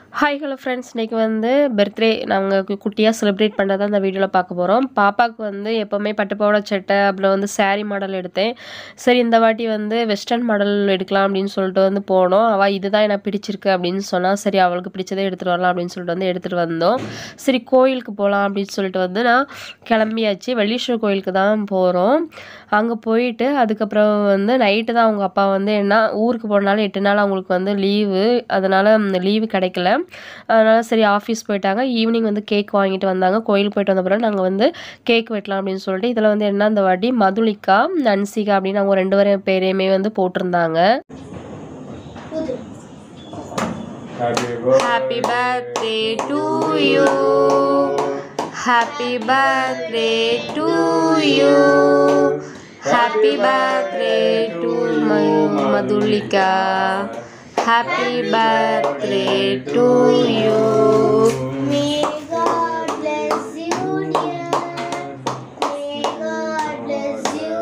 Hi hello friends இன்றைக்கி வந்து birthday நாங்கள் குட்டியாக செலிப்ரேட் பண்ணுறத அந்த வீடியோவில் பார்க்க போகிறோம் பாப்பாவுக்கு வந்து எப்போவுமே பட்டுப்பாவாடை சட்டை அப்புறம் வந்து saree மாடல் எடுத்தேன் சரி இந்த வாட்டி வந்து வெஸ்டர்ன் மாடல் எடுக்கலாம் அப்படின்னு சொல்லிட்டு வந்து போனோம் அவள் இதுதான் எனக்கு பிடிச்சிருக்கு அப்படின்னு சொன்னால் சரி அவளுக்கு பிடிச்சதே எடுத்துகிட்டு வரலாம் அப்படின்னு சொல்லிட்டு வந்து எடுத்துகிட்டு வந்தோம் சரி கோயிலுக்கு போகலாம் அப்படின்னு சொல்லிட்டு வந்து நான் கிளம்பியாச்சு வெள்ளீஸ்வரர் கோயிலுக்கு தான் போகிறோம் அங்கே போயிட்டு அதுக்கப்புறம் வந்து நைட்டு தான் அவங்க அப்பா வந்து என்ன ஊருக்கு போனாலும் எட்டு நாள் அவங்களுக்கு வந்து லீவு அதனால் லீவு கிடைக்கல அதனால் சரி ஆஃபீஸ் போயிட்டாங்க ஈவினிங் வந்து கேக் வாங்கிட்டு வந்தாங்க கோயிலுக்கு போயிட்டு வந்த பிறகு நாங்கள் வந்து கேக் வெட்டலாம் அப்படின்னு சொல்லிட்டு இதில் வந்து என்ன இந்த வாட்டி மதுலிகா நன்சிகா அப்படின்னு அவங்க ரெண்டு பேரும் பேரையுமே வந்து போட்டிருந்தாங்க Happy birthday. Happy birthday to you happy birthday to you happy birthday to Madhulika happy birthday to you May God bless you, dear. May God bless you.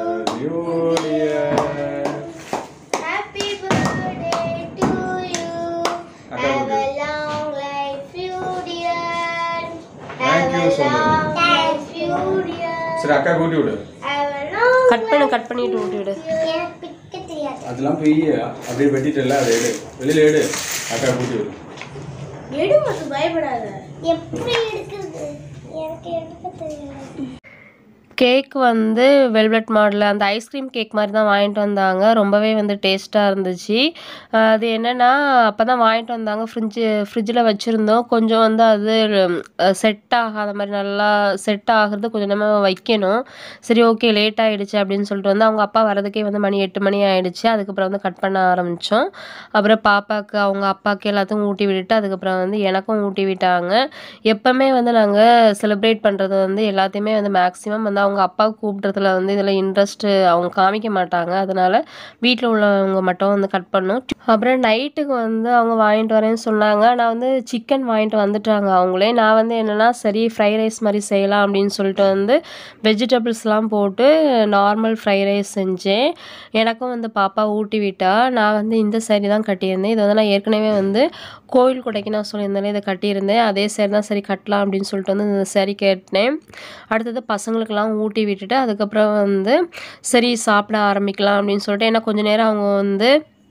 Happy birthday to you. Have a long life, you dear. Have Thank a you so much. long life, you dear. சரி அக்கா கூட்டி விடு Have a long cut பண்ணு cut பண்ணிட்டு விட்டு விடு எனக்கு பிக்க தெரியாது அதெல்லாம் போய் அப்படியே வெட்டிட்டல அதை எடு வெளியில எடு அக்கா கூட்டி விடு எடு மட்டும் பயப்படாத எப்படி எடுக்கிறது எனக்கு எடுக்க தெரியாது கேக் வந்து வெல்வெட் மாடலில் அந்த ஐஸ்கிரீம் கேக் மாதிரி தான் வாங்கிட்டு வந்தாங்க ரொம்பவே வந்து டேஸ்ட்டாக இருந்துச்சு அஹ் அது என்னென்னா அப்போ தான் வாங்கிட்டு வந்தாங்க ஃப்ரிட்ஜு ஃப்ரிட்ஜில் வச்சுருந்தோம் கொஞ்சம் வந்து அது செட் ஆகாத மாதிரி நல்லா செட் ஆகிறது கொஞ்சம் நம்ம வைக்கணும் சரி ஓகே லேட் ஆகிடுச்சு அப்படின்னு சொல்லிட்டு வந்து அவங்க அப்பா வரதுக்கே வந்து மணி எட்டு மணி ஆயிடுச்சு அதுக்கப்புறம் வந்து கட் பண்ண ஆரம்பித்தோம் அப்புறம் பாப்பாவுக்கு அவங்க அப்பாவுக்கு எல்லாத்துக்கும் ஊட்டி விட்டுட்டு அதுக்கப்புறம் வந்து எனக்கும் ஊட்டி விட்டாங்க எப்போவுமே வந்து நாங்கள் செலிப்ரேட் பண்ணுறது வந்து எல்லாத்தையுமே வந்து மேக்ஸிமம் வந்து அவங்க அப்பா கூப்பிட்றதுல வந்து இதில் இன்ட்ரெஸ்ட்டு அவங்க காமிக்க மாட்டாங்க அதனால் வீட்டில் உள்ளவங்க மட்டும் வந்து கட் பண்ணோம் அப்புறம் நைட்டுக்கு வந்து அவங்க வாங்கிட்டு வரேன்னு சொன்னாங்க நான் வந்து சிக்கன் வாங்கிட்டு வந்துட்டாங்க அவங்களே நான் வந்து என்னென்னா சரி ஃப்ரைட் ரைஸ் மாதிரி செய்யலாம் அப்படின்னு சொல்லிட்டு வந்து வெஜிடபிள்ஸ்லாம் போட்டு நார்மல் ஃப்ரைட் ரைஸ் செஞ்சேன் எனக்கும் வந்து பாப்பா ஊட்டி விட்டா நான் வந்து இந்த saree தான் கட்டியிருந்தேன் இது வந்து நான் ஏற்கனவே வந்து கோயில் கொடைக்கு நான் சொல்லியிருந்தேன் இதை கட்டியிருந்தேன் அதே saree தான் சரி கட்டலாம் அப்படின்னு சொல்லிட்டு வந்து இந்த saree கேட்டேன் அடுத்தது பசங்களுக்கெல்லாம் ஊட்டி விட்டுட்டு அதுக்கப்புறம் வந்து சரி சாப்பிட ஆரம்பிக்கலாம் அப்படின்னு சொல்லிட்டு ஏன்னா கொஞ்ச நேரம் அவங்க வந்து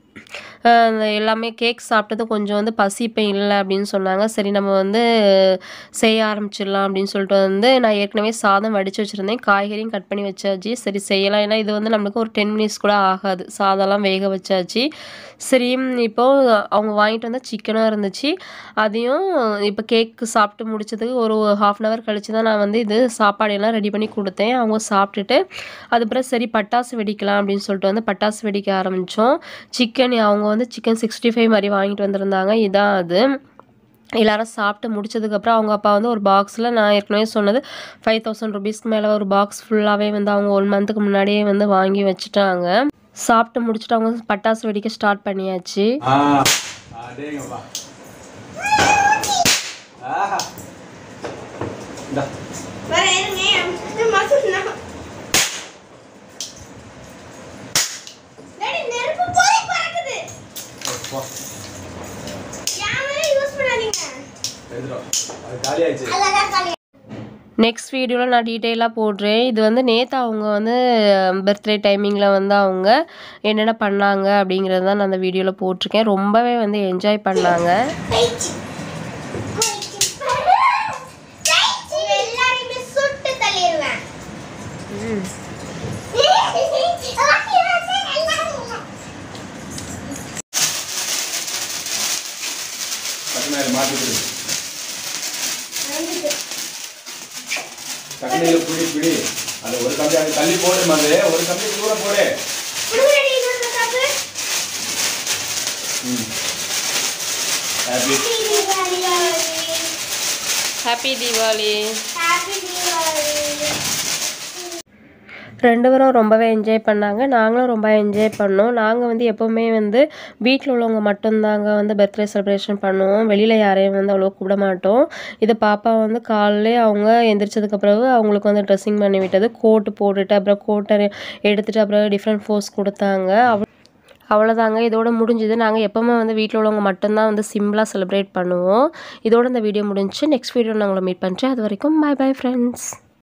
அஹ் அந்த எல்லாமே கேக் சாப்பிட்டது கொஞ்சம் வந்து பசி இப்போ இல்லை அப்படின்னு சொன்னாங்க சரி நம்ம வந்து செய்ய ஆரம்பிச்சிடலாம் அப்படின்னு சொல்லிட்டு வந்து நான் ஏற்கனவே சாதம் வடித்து வச்சுருந்தேன் காய்கறியும் கட் பண்ணி வச்சாச்சு சரி செய்யலாம் ஏன்னா இது வந்து நம்மளுக்கு ஒரு டென் மினிட்ஸ் கூட ஆகாது சாதம்லாம் வேக வச்சாச்சு சரி இப்போது அவங்க வாங்கிட்டு வந்த சிக்கனும் இருந்துச்சு அதையும் இப்போ கேக்கு சாப்பிட்டு முடிச்சதுக்கு ஒரு ஹாஃப் அன் ஹவர் கழிச்சு தான் நான் வந்து இது சாப்பாடு எல்லாம் ரெடி பண்ணி கொடுத்தேன் அவங்க சாப்பிட்டுட்டு அதுக்கப்புறம் சரி பட்டாசு வெடிக்கலாம் அப்படின்னு சொல்லிட்டு வந்து பட்டாசு வெடிக்க ஆரம்பித்தோம் சிக்கன் அவங்க வந்து சிக்கன் சிக்ஸ்டி ஃபைவ் மாதிரி வாங்கிட்டு வந்திருந்தாங்க இதான் அது எல்லாரும் சாப்பிட்டு முடிச்சதுக்கப்புறம் அவங்க அப்பா வந்து ஒரு பாக்ஸில் நான் ஏற்கனவே சொன்னது ஃபைவ் தௌசண்ட் ருபீஸ்க்கு மேலே ஒரு பாக்ஸ் ஃபுல்லாகவே வந்து அவங்க ஒன் மந்த்துக்கு முன்னாடியே வந்து வாங்கி வச்சுட்டாங்க சாப்பிட்டு முடிச்சுட்டு அவங்க பட்டாசு வெடிக்க ஸ்டார்ட் பண்ணியாச்சு ஆ அடேங்கப்பா ஆஹா இந்தா வர இருங்க மாசம் நெருப்பு போய் பறக்குது போ கேமரா யூஸ் பண்ணாதீங்க எடுத்துட்டோம் அது காலி ஆயிடுச்சு அழகா காலி நெக்ஸ்ட் வீடியோவில் நான் டீட்டெயிலாக போடுறேன் இது வந்து நேற்று அவங்க வந்து பர்த்டே டைமிங்கில் வந்து அவங்க என்னென்ன பண்ணாங்க அப்படிங்கிறது தான் நான் அந்த வீடியோவில் போட்டிருக்கேன் ரொம்பவே வந்து என்ஜாய் பண்ணாங்க போயிடுச்சு போயிடுச்சு போயிடுச்சு எல்லாரையுமே சுட்டு தள்ளிடுவேன் டக்குனு அதை மாற்றி விடு டக்குனு இதை பிடி பிடி அதை ஒரு கம்பி அங்கே தள்ளி போடு மாதிரி ஒரு கம்பி தூரம் போடு ம் happy happy Deepavali happy Deepavali ரெண்டு பேரும் ரொம்பவே என்ஜாய் பண்ணாங்க நாங்களும் ரொம்ப என்ஜாய் பண்ணோம் நாங்கள் வந்து எப்போவுமே வந்து வீட்டில் உள்ளவங்க மட்டும்தாங்க வந்து பர்த்டே செலிப்ரேஷன் பண்ணுவோம் வெளியில் யாரையும் வந்து அவ்வளோ கூப்பிட மாட்டோம் இதை பாப்பா வந்து காலையிலே அவங்க எந்திரிச்சதுக்கு பிறகு அவங்களுக்கு வந்து ட்ரெஸ்ஸிங் பண்ணி விட்டது கோட்டு போட்டுட்டு அப்புறம் கோட்டை எடுத்துட்டு அப்புறம் டிஃப்ரெண்ட் ஃபோர்ஸ் கொடுத்தாங்க அவ அவ்வளோதாங்க இதோட முடிஞ்சுது நாங்கள் எப்போவுமே வந்து வீட்டில் உள்ளவங்க மட்டும்தான் வந்து சிம்பிளாக செலிப்ரேட் பண்ணுவோம் இதோட இந்த வீடியோ முடிஞ்சு நெக்ஸ்ட் வீடியோ நான் உங்களை மீட் பண்ணுறேன் அது வரைக்கும் பை பை ஃப்ரெண்ட்ஸ்